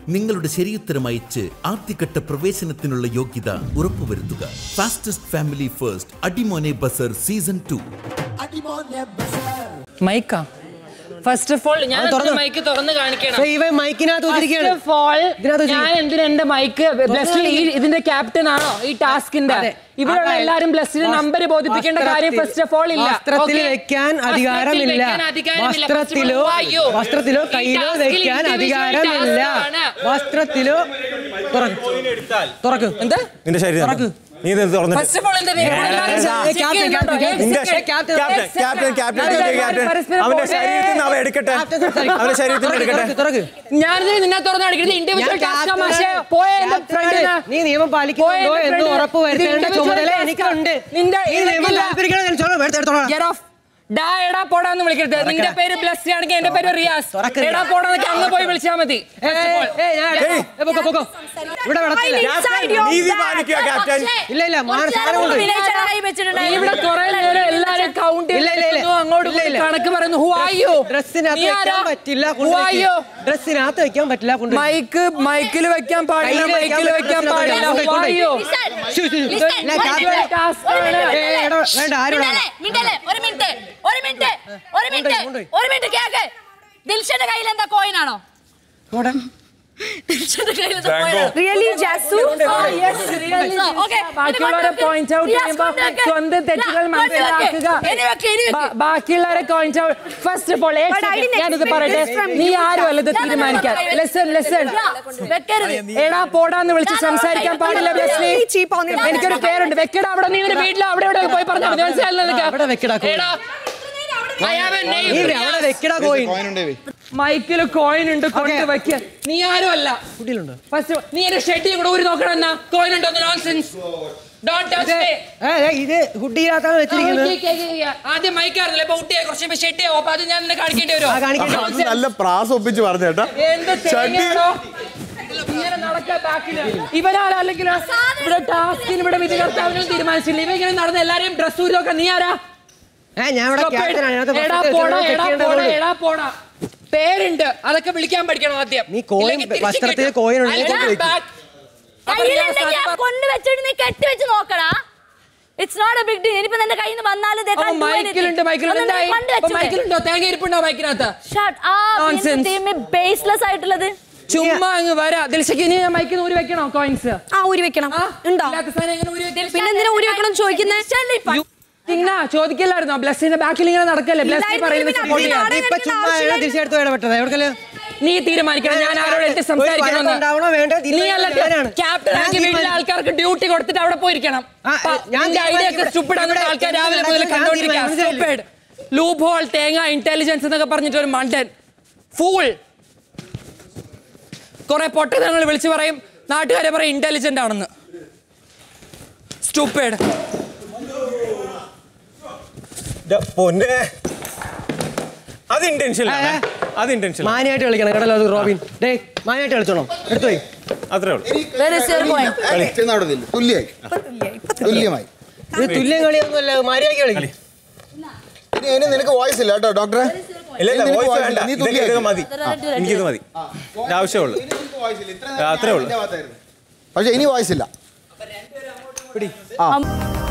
നിങ്ങളുടെ ശരിയുത്തരം അയച്ച് ആദ്യഘട്ട പ്രവേശനത്തിനുള്ള യോഗ്യത ഉറപ്പുവരുത്തുക ഫാസ്റ്റസ്റ്റ് ഫാമിലി ഫസ്റ്റ് അടിമോനെ ബസർ സീസൺ ടു മൈക്കാ ഫസ്റ്റ് ഓഫ് ഓൾ ഞാൻ അത് തുറന്നോ? മൈക്ക് തുറന്ന് കാണിക്കണം പക്ഷേ ഇവൻ മൈക്കിനകത്ത് വെച്ചിരിക്കുകയാണ്. ഫസ്റ്റ് ഓഫ് ഓൾ ഇതിനകത്ത് ഞാൻ എന്തിനാ എന്റെ മൈക്ക് ബ്ലസ്സിൽ ഈ ഇതിന്റെ ക്യാപ്റ്റൻ ആണോ ഈ ടാസ്കിന്റെ അതെ. ഇവിടെയുള്ള അതായത് എല്ലാരും ബ്ലസ്സിന് വസ്- നമ്പർ ബോധിപ്പിക്കേണ്ട കാര്യം വസ്ത്രത്തിൽ- ഫസ്റ്റ് ഓഫ് ഓൾ ഇല്ല വസ്ത്രത്തിൽ Okay? വെക്കാൻ വസ്ത്രത്തിൽ അധികാരമില്ല വെക്കാൻ അധികാരമില്ല. First of all, വസ്ത്രത്തിലോ who are you? വസ്ത്രത്തിലോ ഈ കയ്യിലോ task ൽ വെക്കാൻ individual അധികാരമില്ല task ആണ്. വസ്ത്രത്തിലോ തുറക്ക് തുറക്ക് എന്ത് നിന്റെ ശരീരം തുറക്ക്. നീ ഇത് തുറന്നിട്ട് ഫസ്റ്റ് ഓഫ് ഓൾ എന്താ വേഗം ഏ, ചെക്ക് ക്യാപ്റ്റൻ, ചെയ്യുന്നുണ്ടോ? ക്യാപ്റ്റൻ, ഏ, നിന്റെ second. Captain, captain Second. Captain captain ഞാൻ ക്യാപ്റ്റൻ ക്യാപ്റ്റൻ പരസ്പരം അവന്റെ പോലെ- ശരീരത്തിൽ നിന്ന് അവ എടുക്കട്ടെ ക്യാപ്റ്റൻ സംസാരിക്ക്. അവന്റെ ശരീരത്തിൽ നിന്ന് തുറക്ക്, എടുക്കട്ടെ തുറക്ക്, തുറക്ക്. ഞാനിത് നിന്നെ തുറന്ന് കാണിക്കുന്നത് ഇൻഡിവിജ്വൽ ഞാൻ ടാസ്ക് ക്യാപ്റ്റനാണ്. മാഷേ പോയ എന്റെ ക്യാപ്റ്റനാണ്. ഫ്രണ്ടിന് നീ നിയമം പാലിക്കുന്നുണ്ടോ എന്ന് ഉറപ്പ് വരുത്തേണ്ട ചുമതല എനിക്കുണ്ട് നിന്റെ നീ നിയമം താല്പര്യക്കണം ഞാൻ ചൊല്ലാം എടുത്തോളാം Get off. ഡാ എടാ പോടാന്ന് വിളിക്കരുത് നിന്റെ പേര് ബ്ലസ് ആണെങ്കിൽ എന്റെ പേര് റിയാസ് തുറക്കരുത്. എടാ പോടാന്നൊക്കെ അന്ന് പോയി വിളിച്ചാൽ മതി ഏയ്, ഏയ്, ഏയ്, ഞാൻ ഏയ്. ഏയ്, പൊക്കോ, പൊക്കോ. ഇവിടെ വിടത്തില്ല ക്യാപ്റ്റൻ നീതി പാലിക്കുക ക്യാപ്റ്റൻ ഇല്ല ഇല്ല മാനസാരം കൊണ്ട് നീ ഇവിടെ കുറെ നേരം എല്ലാരും കൗണ്ട് ഇല്ല, ഇല്ല, ഇല്ല. അങ്ങോട്ട് ഇല്ല, ഇല്ല. കണക്ക് പറയുന്നു ഹു ആർ യു ഡ്രസ്സിനകത്ത് വെക്കാൻ പറ്റില്ല ഡ്രസ്സിനകത്ത് വെക്കാൻ പറ്റില്ല കൊണ്ട് മൈക്ക് മൈക്കിൽ വെക്കാൻ പാടില്ല കയ്യില് മൈക്കിൽ വെക്കാൻ വെക്കാൻ പാടില്ല പറ്റില്ല. ഹു ആർ യു ശു, ശു, ശു. ഇല്ല, ക്യാപ്റ്റൻ. ടാസ്ക് ആണ് ഏയ്, എടോ, വേണ്ട ആരും വേണ്ട. മിണ്ടല്ലേ ഒരു മിനിറ്റ് ഒരു മിനിറ്റ് ഒരു മിനിറ്റ് കൊണ്ടുപോയി. ഒരു മിനിറ്റ് കേക്ക് ദിൽഷന്റെ കയ്യിൽ എന്താ കോയിൻ ആണോ ഇവിടെ. ദിൽഷന്റെ കയ്യിൽ എന്താ കോയിൻ ആണോ റിയലി ജാസു ബാക്കിയുള്ളവരെ പോയിന്റ് ഔട്ട് ചെയ്യുമ്പോ സ്വന്തം തെറ്റുകൾ മനസ്സിലാക്കുക ബാ- ബാക്കിയുള്ളവരെ point out first of all But I didn't ഞാനിത് expect പറയട്ടെ this from നീ you. ആരും അല്ല ഇത് തീരുമാനിക്കാൻ ലെസൺ ലെസൺ വെക്കരുത് എടാ പോടാന്ന് വിളിച്ച് സംസാരിക്കാൻ പാടില്ല Blesslee Really cheap on the- എനിക്കൊരു പേരുണ്ട് വെക്കട അവിടെ നീ നിന്റെ വീട്ടിൽ അവിടെ ഇവിടെ പോയി പറഞ്ഞാൽ മതി മനസ്സിലായില്ല നിനക്ക് അവിടെ വെക്കടാ coin. എടാ I have a name. നീ ഇവിടെ അവിടെ വെക്കടാ കോയിൻ മൈക്കിൽ കോയിൻ ഉണ്ട് കൊണ്ട് Okay. വെക്ക നീ ആരും അല്ല കുട്ടിയിലുണ്ടോ ഫസ്റ്റ് നീ എന്റെ ഷെഡിൽ കൂടെ ഊരി നോക്കണം എന്നാ കോയിൻ ഉണ്ടോ നോൺസെൻസ് ഡോണ്ട് ടച്ച് മീ ഏ, ഏ, ഇത് കുട്ടിയിനകത്താണ് വെച്ചിരിക്കുന്നത് ആദ്യം മൈക്കാറില്ല ഇപ്പൊ ഊട്ടിയെ കുറച്ച് ഷെട്ടി അപ്പൊ അത് ഞാൻ നിന്നെ കാണിക്കേണ്ടി ആ, കാണിക്കേണ്ടി വരുമോ വരും. നല്ല പ്രാസ് ഒപ്പിച്ച് പറഞ്ഞു കേട്ടാ എന്ത് തേങ്ങയാണോ ഇങ്ങനെ നടക്കാൻ ബാക്കില് ഇവരാരല്ലെങ്കിലും ഇവിടെ ടാസ്കിന് ഇവിടെ വിധികർത്താവിനും തീരുമാനിച്ചില്ല ഇവ ഇങ്ങനെ നടന്ന് എല്ലാരെയും ഡ്രസ് ഊരിയൊക്കെ നീ ആരാ ഏ ഞാൻ ഇവിടെ ക്യാപ്റ്റനാണ് ഇതിനകത്ത് എടാ first പോടാ വെച്ചിട്ട് എടാ വെക്കേണ്ടത് പോടാ കൊണ്ട്. എടാ പോടാ പേരുണ്ട് അതൊക്കെ വിളിക്കാൻ പഠിക്കണം ആദ്യം നീ coin- ഇല്ലെങ്കിൽ തിരിച്ച് വസ്ത്രത്തിൽ കിട്ടും. coin ഉണ്ടെങ്കിൽ അല്ലെങ്കിൽ കൊണ്ട് വെക്ക്. back. അപ്പൊ കയ്യിൽ ഞാൻ എന്തെങ്കിലും സാധനം കൊണ്ട് വെച്ചിട്ട് നീ കെട്ടി വെച്ച് നോക്കടാ it's not a big deal ഇനിയിപ്പോ നിന്റെ കയ്യിൽ നിന്ന് വന്നാലും they അപ്പൊ can't do മൈക്കിലുണ്ട് anything. മൈക്കിലുണ്ട് അതൊന്ന് എന്തായി കൊണ്ട് അപ്പൊ വെച്ചൂടെ? മൈക്കിലുണ്ടോ തേങ്ങ ഇരിപ്പുണ്ടോ മൈക്കിനകത്ത് Shut up. Nonsense. എന്ത് ദൈവമേ baseless ആയിട്ടുള്ളത് ചുമ്മാ അങ്ങ് വരാ ദിൽഷയ്ക്ക് ഇനി ഞാൻ മൈക്കിൽ ഊരി വെക്കണോ കോയിൻസ് ആ ഊരി വെക്കണം ഉണ്ടോ ഇല്ലാത്ത സാധനം എങ്ങനെ ഊരി വെക്കും? പിന്നെ എന്തിനാ ഊരി വെക്കണം ചോദിക്കുന്നേ യു- തിന്ന ചോദിക്കില്ലായിരുന്നോ ബ്ലസ്സിന്റെ ബാക്കിൽ ഇങ്ങനെ നടക്കല്ലേ ബ്ലസ്സി ഇല്ലായിരുന്നു, പറയുന്നത് പിന്നെ support ചെയ്യാൻ. നാടകം ഇപ്പൊ ചുമ്മാ ആവശ്യമില്ല. തിരിച്ചെടുത്ത് ഇടപെട്ടത് എവിടെക്കല് നീ തീരുമാനിക്കണം ഞാൻ ആരോട് എടുത്ത് സംസാരിക്കണമെന്ന് ഉണ്ടാവണോ വേണ്ടോ നീ അല്ല ഞാനാണ്. ക്യാപ്റ്റൻ ആക്കി ഞാൻ വീട്ടിലെ ആൾക്കാർക്ക് ഡ്യൂട്ടി കൊടുത്തിട്ട് അവിടെ പോയിരിക്കണം ആ, ഞാൻ ഐഡിയ ഒക്കെ തീരുമാനിക്കുന്നത് സ്റ്റുപ്പിഡ് ആണെന്ന് ഇവിടെ ആൾക്കാർ രാവിലെ മുതൽ ഞാൻ കണ്ടോണ്ടിരിക്കുക തീരുമാനിക്കുന്നത് സ്റ്റുപ്പിഡ് ലൂപ്പ് ഹോൾ തേങ്ങ ഇന്റലിജൻസ് എന്നൊക്കെ പറഞ്ഞിട്ട് ഒരു മണ്ടൻ ഫൂൾ കുറെ പൊട്ടതങ്ങൾ വിളിച്ചു പറയും നാട്ടുകാരെ പറയും ഇന്റലിജന്റ് ആണെന്ന് സ്റ്റുപ്പിഡ് പൊന്നെ അത് ഇന്റൻഷൻ ഏ, ഏ. അത് ഇന്റൻഷൻ മാനായിട്ട് കളിക്കണം കേട്ടല്ലോ അത് റോബിൻ ഡേ മാനായിട്ട് കളിച്ചോണം എടുത്തു പോയി അത്രേ ഉള്ളൂ Where is your coin? ചെന്നവിടെ നില്ല്. തുല്യായി തുല്യമായി ഇത് തുല്യം കളിയൊന്നുമല്ല മാരിയാക്കി കളി ഇനി ഇനി നിനക്ക് വോയിസ് ഇല്ല കേട്ടോ ഡോക്ടറെ ഇല്ല ഇല്ല നിനക്ക് വോയിസ് voice വേണ്ട ഇല്ല. നീ ഇതൊക്കെ തുല്യായി ഇതൊക്കെ മതി എനിക്കിത് മതി ഇത് ആവശ്യമുള്ളൂ അത്രേ ഉള്ളൂ പക്ഷെ ഇനി വോയിസ് ഇല്ല ആ